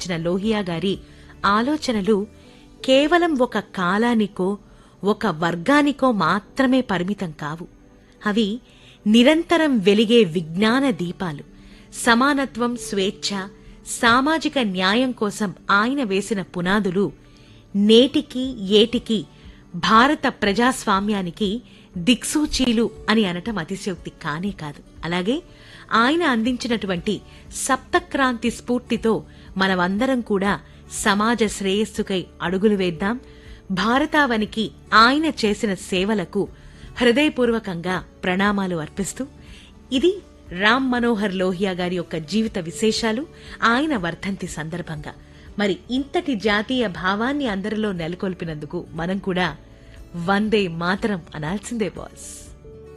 అందించిన లోహియా గారి ఆలోచనలు కేవలం ఒక కాలానికో ఒక వర్గానికో మాత్రమే పరిమితం కావు అవి నిరంతరం వెలిగే విజ్ఞాన దీపాలు సమానత్వం స్వేచ్ఛ సామాజిక న్యాయం కోసం ఆయన వేసిన పునాదులు నేటికి ఏటికి భారత ప్రజాస్వామ్యానికి దిక్సూచీలు అని అనటం అతిశయోక్తి కానే కాదు అలాగే ఆయన అందించినటువంటి సప్తక్రాంతి స్ఫూర్తితో మనమందరం కూడా సమాజ శ్రేయస్సుకై అడుగులు వేద్దాం భారతావనికి ఆయన చేసిన సేవలకు హృదయపూర్వకంగా ప్రణామాలు అర్పిస్తూ ఇది రామ్ మనోహర్ లోహియా గారి యొక్క జీవిత విశేషాలు ఆయన వర్ధంతి సందర్భంగా మరి ఇంతటి జాతీయ భావాన్ని అందరిలో నెలకొల్పినందుకు మనం కూడా వందే మాతరం అనాల్సిందే బాస్